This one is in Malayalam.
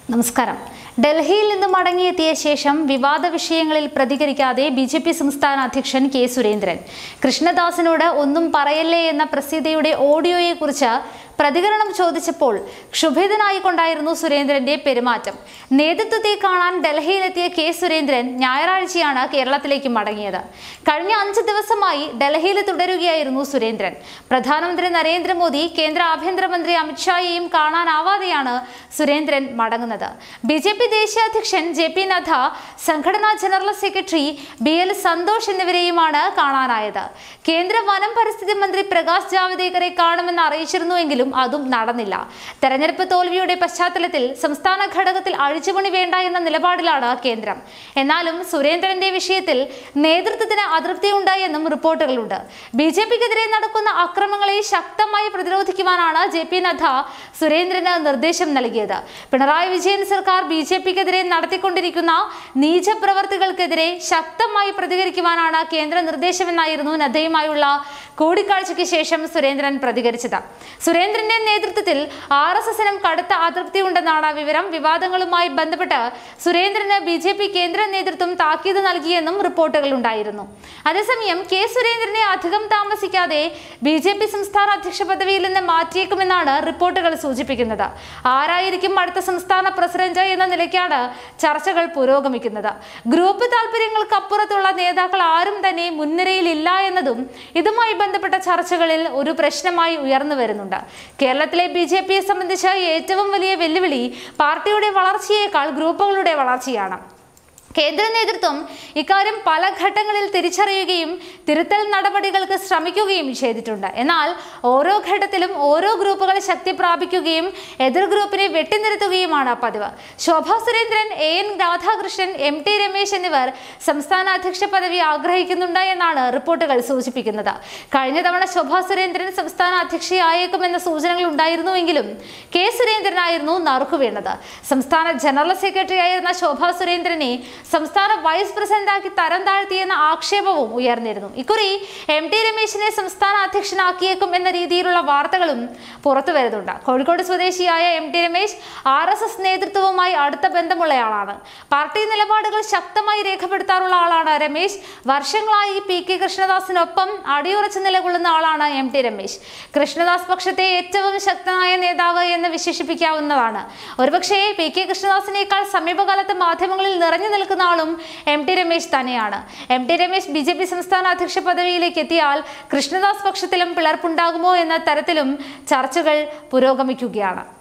നമസ്കാരം ഡൽഹിയിൽ നിന്ന് മടങ്ങിയെത്തിയ ശേഷം വിവാദ വിഷയങ്ങളിൽ പ്രതികരിക്കാതെ ബി ജെ പി സംസ്ഥാന അധ്യക്ഷൻ കെ സുരേന്ദ്രൻ കൃഷ്ണദാസിനോട് ഒന്നും പറയല്ലേ എന്ന പ്രസിദ്ധയുടെ ഓഡിയോയെക്കുറിച്ച് പ്രതികരണം ചോദിച്ചപ്പോൾ ക്ഷുഭിതനായിക്കൊണ്ടായിരുന്നു സുരേന്ദ്രന്റെ പെരുമാറ്റം നേതൃത്വത്തെ കാണാൻ ഡൽഹിയിലെത്തിയ കെ സുരേന്ദ്രൻ ഞായറാഴ്ചയാണ് കേരളത്തിലേക്ക് മടങ്ങിയത് കഴിഞ്ഞ അഞ്ച് ദിവസമായി ഡൽഹിയിൽ തുടരുകയായിരുന്നു സുരേന്ദ്രൻ പ്രധാനമന്ത്രി നരേന്ദ്രമോദി കേന്ദ്ര ആഭ്യന്തരമന്ത്രി അമിത്ഷായെയും കാണാനാവാതെയാണ് സുരേന്ദ്രൻ മടങ്ങുന്നത് ബി ജെ പി ദേശീയ അധ്യക്ഷൻ ജെ പി നദ്ദ സംഘടനാ general secretary B L Santhosh എന്നിവരെയുമാണ് കാണാനായത് കേന്ദ്ര വനം പരിസ്ഥിതി മന്ത്രി പ്രകാശ് ജാവ്ദേക്കറെ കാണുമെന്ന് അറിയിച്ചിരുന്നുവെങ്കിലും അതും നടന്നില്ല തെരഞ്ഞെടുപ്പ് തോൽവിയുടെ പശ്ചാത്തലത്തിൽ സംസ്ഥാന ഘടകത്തിൽ അഴിച്ചുപണി വേണ്ട എന്ന നിലപാടിലാണ് കേന്ദ്രം എന്നാലും സുരേന്ദ്രന്റെ വിഷയത്തിൽ നേതൃത്വത്തിന് അതൃപ്തിയുണ്ടായെന്നും റിപ്പോർട്ടുകളുണ്ട് ബി ജെ പിക്കെതിരെ നടക്കുന്ന അക്രമങ്ങളെ ശക്തമായി പ്രതിരോധിക്കുവാനാണ് ജെ പി നദ്ദ സുരേന്ദ്രന് നിർദ്ദേശം നൽകിയത് പിണറായി വിജയൻ സർക്കാർ ബി ജെ പിക്കെതിരെ നടത്തിക്കൊണ്ടിരിക്കുന്ന നീചപ്രവർത്തികൾക്കെതിരെ ശക്തമായി പ്രതികരിക്കുവാനാണ് കേന്ദ്ര നിർദ്ദേശമെന്നായിരുന്നു നദ്ദയുമായുള്ള കൂടിക്കാഴ്ചയ്ക്ക് ശേഷം സുരേന്ദ്രൻ പ്രതികരിച്ചത് സുരേന്ദ്രന്റെ നേതൃത്വത്തിൽ ആർ എസ് എസിനും കടുത്ത അതൃപ്തി ഉണ്ടെന്നാണ് വിവരം വിവാദങ്ങളുമായി ബന്ധപ്പെട്ട് സുരേന്ദ്രന് ബി ജെ പി കേന്ദ്ര നേതൃത്വം താക്കീത് നൽകിയെന്നും റിപ്പോർട്ടുകൾ ഉണ്ടായിരുന്നു അതേസമയം കെ സുരേന്ദ്രനെ അധികം താമസിക്കാതെ ബി ജെ പി സംസ്ഥാന അധ്യക്ഷ പദവിയിൽ നിന്ന് മാറ്റിയേക്കുമെന്നാണ് റിപ്പോർട്ടുകൾ സൂചിപ്പിക്കുന്നത് ആരായിരിക്കും അടുത്ത സംസ്ഥാന പ്രസിഡന്റ് എന്ന നിലയ്ക്കാണ് ചർച്ചകൾ പുരോഗമിക്കുന്നത് ഗ്രൂപ്പ് താല്പര്യങ്ങൾക്കപ്പുറത്തുള്ള നേതാക്കൾ ആരും തന്നെ മുൻനിരയിലില്ല എന്നതും ഇതുമായി ബന്ധപ്പെട്ട ചർച്ചകളിൽ ഒരു പ്രശ്നമായി ഉയർന്നു വരുന്നുണ്ട് കേരളത്തിലെ ബി ജെ പിയെ സംബന്ധിച്ച് ഏറ്റവും വലിയ വെല്ലുവിളി പാർട്ടിയുടെ വളർച്ചയേക്കാൾ ഗ്രൂപ്പുകളുടെ വളർച്ചയാണ് കേന്ദ്ര നേതൃത്വം ഇക്കാര്യം പല ഘട്ടങ്ങളിൽ തിരിച്ചറിയുകയും തിരുത്തൽ നടപടികൾക്ക് ശ്രമിക്കുകയും ചെയ്തിട്ടുണ്ട് എന്നാൽ ഓരോ ഘട്ടത്തിലും ഓരോ ഗ്രൂപ്പുകൾ ശക്തി പ്രാപിക്കുകയും എതിർ ഗ്രൂപ്പിനെ വെട്ടിനിർത്തുകയുമാണ് പതിവ് Shobha Surendran A N Radhakrishnan M T Ramesh എന്നിവർ സംസ്ഥാന അധ്യക്ഷ പദവി ആഗ്രഹിക്കുന്നുണ്ട് എന്നാണ് റിപ്പോർട്ടുകൾ സൂചിപ്പിക്കുന്നത് കഴിഞ്ഞ തവണ ശോഭാ സുരേന്ദ്രൻ സംസ്ഥാന അധ്യക്ഷയായേക്കുമെന്ന സൂചനകൾ ഉണ്ടായിരുന്നുവെങ്കിലും കെ സുരേന്ദ്രനായിരുന്നു നറുക്കുവീണത് സംസ്ഥാന ജനറൽ സെക്രട്ടറി ആയിരുന്ന ശോഭാ സുരേന്ദ്രനെ സംസ്ഥാന വൈസ് പ്രസിഡന്റാക്കി തരം താഴ്ത്തിയെന്ന ആക്ഷേപവും ഉയർന്നിരുന്നു ഇക്കുറി എം ടി രമേശിനെ സംസ്ഥാന അധ്യക്ഷനാക്കിയേക്കും എന്ന രീതിയിലുള്ള വാർത്തകളും പുറത്തു വരുന്നുണ്ട് കോഴിക്കോട് സ്വദേശിയായ M T Ramesh R S S നേതൃത്വവുമായി അടുത്ത ബന്ധമുള്ളയാളാണ് പാർട്ടി നിലപാടുകൾ ശക്തമായി രേഖപ്പെടുത്താറുള്ള ആളാണ് രമേശ് വർഷങ്ങളായി പി കെ കൃഷ്ണദാസിനൊപ്പം അടിയുറച്ചു നിലകൊള്ളുന്ന ആളാണ് എം ടി രമേശ് കൃഷ്ണദാസ് പക്ഷത്തെ ഏറ്റവും ശക്തനായ നേതാവ് എന്ന് വിശേഷിപ്പിക്കാവുന്നതാണ് ഒരുപക്ഷേ പി കെ കൃഷ്ണദാസിനേക്കാൾ സമീപകാലത്ത് മാധ്യമങ്ങളിൽ നിറഞ്ഞു നിൽക്കുന്ന ആളും എം ടി രമേശ് തന്നെയാണ് M T Ramesh B J P സംസ്ഥാന അധ്യക്ഷ പദവിയിലേക്ക് എത്തിയാൽ കൃഷ്ണദാസ് പക്ഷത്തിലും പിളർപ്പുണ്ടാകുമോ എന്ന തരത്തിലും ചർച്ചകൾ പുരോഗമിക്കുകയാണ്